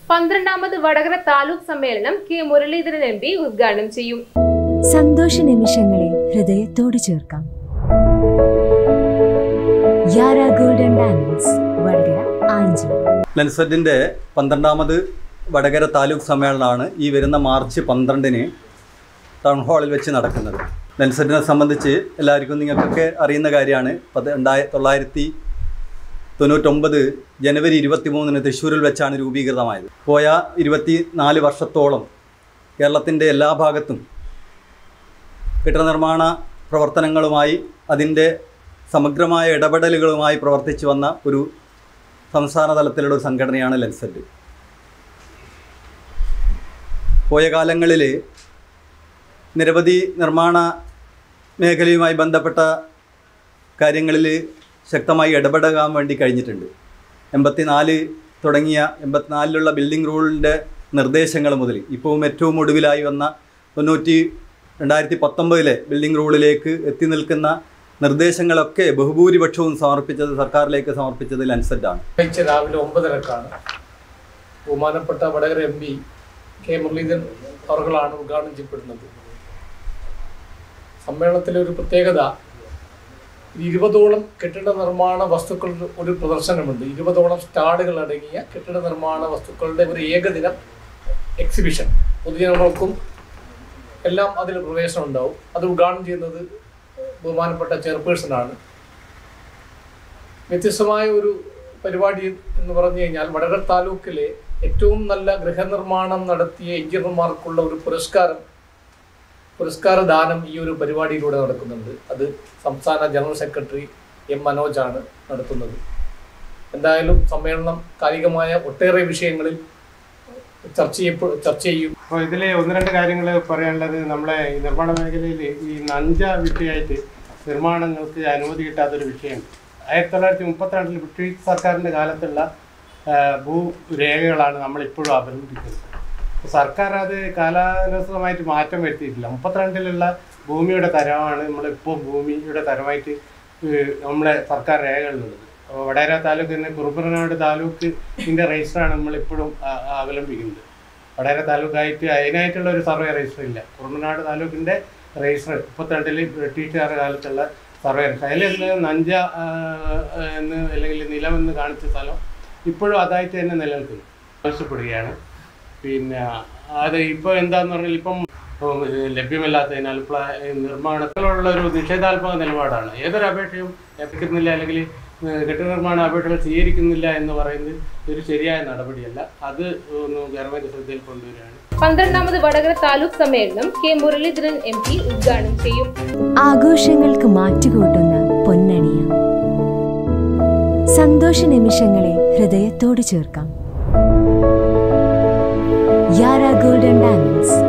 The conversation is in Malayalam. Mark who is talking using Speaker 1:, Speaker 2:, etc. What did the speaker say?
Speaker 1: പന്ത്രണ്ടാമത് വടകര താലൂക്ക് സമ്മേളനം കെ മുരളീധരൻ എം പി ഉദ്ഘാടനം ചെയ്യും
Speaker 2: സന്തോഷ നിമിഷങ്ങളെ ഹൃദയത്തോട് ചേർക്കാം യാര ഗോൾഡൻ ഡയമണ്ട്സ് വടകര ആഞ്ചി
Speaker 3: ലെൻസെറ്റിൻ്റെ പന്ത്രണ്ടാമത് വടകര താലൂക്ക് സമ്മേളനമാണ് ഈ വരുന്ന മാർച്ച് പന്ത്രണ്ടിന് ടൗൺ ഹാളിൽ വെച്ച് നടക്കുന്നത് ലെൻസെറ്റിനെ സംബന്ധിച്ച് എല്ലാവർക്കും നിങ്ങൾക്കൊക്കെ അറിയുന്ന കാര്യമാണ് പത് രണ്ടായ തൊള്ളായിരത്തി തൊണ്ണൂറ്റൊമ്പത് ജനുവരി ഇരുപത്തി മൂന്നിന് തൃശ്ശൂരിൽ വെച്ചാണ് രൂപീകൃതമായത് പോയ ഇരുപത്തി നാല് വർഷത്തോളം കേരളത്തിൻ്റെ എല്ലാ ഭാഗത്തും കെട്ടിട നിർമ്മാണ പ്രവർത്തനങ്ങളുമായി അതിൻ്റെ സമഗ്രമായ ഇടപെടലുകളുമായി പ്രവർത്തിച്ചു വന്ന ഒരു സംസ്ഥാന തലത്തിലുള്ള ഒരു സംഘടനയാണ് ലെൻസെറ്റ് പോയ കാലങ്ങളിൽ നിരവധി നിർമ്മാണ മേഖലയുമായി ബന്ധപ്പെട്ട കാര്യങ്ങളിൽ ശക്തമായി ഇടപെടാൻ വേണ്ടി കഴിഞ്ഞിട്ടുണ്ട് എൺപത്തിനാല് തുടങ്ങിയ എൺപത്തിനാലിലുള്ള ബിൽഡിംഗ് റൂളിൻ്റെ നിർദ്ദേശങ്ങൾ മുതൽ ഇപ്പോഴും ഏറ്റവും ഒടുവിലായി വന്ന തൊണ്ണൂറ്റി രണ്ടായിരത്തി പത്തൊമ്പതിലെ ബിൽഡിംഗ് റൂളിലേക്ക് എത്തി നിൽക്കുന്ന നിർദ്ദേശങ്ങളൊക്കെ ബഹുഭൂരിപക്ഷവും സമർപ്പിച്ചത് സർക്കാരിലേക്ക് സമർപ്പിച്ചത് ലെൻസെറ്റാണ്
Speaker 4: വെള്ളിയാഴ്ച രാവിലെ ഒമ്പതരക്കാണ് ബഹുമാനപ്പെട്ട Vadakara M P K Muraleedharan അവർകളാണ് ഉദ്ഘാടനം ചെയ്യപ്പെടുന്നത് സമ്മേളനത്തിലെ ഒരു പ്രത്യേകത ഇരുപതോളം കെട്ടിട നിർമ്മാണ വസ്തുക്കളുടെ ഒരു പ്രദർശനമുണ്ട് ഇരുപതോളം സ്റ്റാളുകൾ അടങ്ങിയ കെട്ടിട നിർമ്മാണ വസ്തുക്കളുടെ ഒരു ഏകദിനം എക്സിബിഷൻ പൊതുജനങ്ങൾക്കും എല്ലാം അതിൽ പ്രവേശനം ഉണ്ടാവും അത് ഉദ്ഘാടനം ചെയ്യുന്നത് ബഹുമാനപ്പെട്ട ചെയർപേഴ്സണാണ് വ്യത്യസ്തമായ ഒരു പരിപാടി എന്ന് പറഞ്ഞു കഴിഞ്ഞാൽ വടകര താലൂക്കിലെ ഏറ്റവും നല്ല ഗൃഹനിർമ്മാണം നടത്തിയ എഞ്ചിനീയർമാർക്കുള്ള ഒരു പുരസ്കാരം പുരസ്കാര ദാനം ഈ ഒരു പരിപാടിയിലൂടെ നടക്കുന്നുണ്ട് അത് സംസ്ഥാന ജനറൽ സെക്രട്ടറി എം മനോജാണ് നടത്തുന്നത് എന്തായാലും സമ്മേളനം കാലികമായ ഒട്ടേറെ വിഷയങ്ങളിൽ ചർച്ച ചെയ്യപ്പെ ചർച്ച ചെയ്യും
Speaker 5: അപ്പോൾ ഇതിൽ ഒന്ന് രണ്ട് കാര്യങ്ങൾ പറയാനുള്ളത് നമ്മളെ ഈ നിർമ്മാണ മേഖലയിൽ ഈ നഞ്ച വിഷയമായിട്ട് നിർമ്മാണങ്ങൾക്ക് അനുമതി കിട്ടാത്തൊരു വിഷയമുണ്ട് ആയിരത്തി തൊള്ളായിരത്തി മുപ്പത്തിരണ്ടിൽ ബ്രിട്ടീഷ് സർക്കാരിൻ്റെ കാലത്തുള്ള ആ, ഭൂരേഖകളാണ് നമ്മളിപ്പോഴും അവലംബിക്കുന്നത് അപ്പോൾ സർക്കാർ അത് കാലാനുസൃതമായിട്ട് മാറ്റം വരുത്തിയിട്ടില്ല മുപ്പത്തിരണ്ടിലുള്ള ഭൂമിയുടെ തരമാണ് നമ്മളിപ്പോൾ ഭൂമിയുടെ തരമായിട്ട് ഏഹ്, നമ്മളെ സർക്കാർ രേഖകളിലുള്ളത് അപ്പോൾ വടകര താലൂക്കിന് കുറുപ്പനാട് താലൂക്കിൻ്റെ രജിസ്റ്ററാണ് നമ്മളിപ്പോഴും ആ- ആ അവലംബിക്കുന്നത് വടകര താലൂക്കായിട്ട് അതിനായിട്ടുള്ള ഒരു സർവേ രജിസ്റ്റർ ഇല്ല കുറുമനാട് താലൂക്കിൻ്റെ രജിസ്റ്റർ മുപ്പത്തിരണ്ടിൽ ബ്രിട്ടീഷുകാരുടെ കാലത്തുള്ള സർവേ രജിസ്റ്റർ അതിൽ നഞ്ച ആ, ആ, എന്ന് അല്ലെങ്കിൽ നിലമെന്ന് കാണിച്ച സ്ഥലം ഇപ്പോഴും അതായിട്ട് തന്നെ നിലനിൽക്കുന്നു ആവശ്യപ്പെടുകയാണ് പിന്നെ അത് ഇപ്പോൾ എന്താന്ന് പറഞ്ഞാൽ ഇപ്പം ഇപ്പം ഇത് ലഭ്യമല്ലാത്തതിനാൽ പ്ല- നിർമ്മാണത്തിലുള്ള ഒരു നിഷേധാത്മക നിലപാടാണ് ഏതൊരു അപേക്ഷയും ലഭിക്കുന്നില്ല അല്ലെങ്കിൽ ഏഹ്, കെട്ടിട നിർമ്മാണ അപേക്ഷകൾ സ്വീകരിക്കുന്നില്ല എന്ന് പറയുന്നത് ഒരു ശരിയായ നടപടിയല്ല അത് ഒന്ന് ഗവൺമെന്റ് ശ്രദ്ധയിൽ കൊണ്ടുവരികയാണ്
Speaker 1: പന്ത്രണ്ടാമത് വടകര താലൂക്ക് സമ്മേളനം കെ മുരളീധരൻ എം പി ഉദ്ഘാടനം ചെയ്യും
Speaker 2: ആഘോഷങ്ങൾക്ക് മാറ്റുകൂട്ടുന്ന പൊന്നണിയ സന്തോഷ നിമിഷങ്ങളെ ഹൃദയത്തോട് ചേർക്കാം യാര ഗോൾഡൻ ഡയമണ്ട്സ്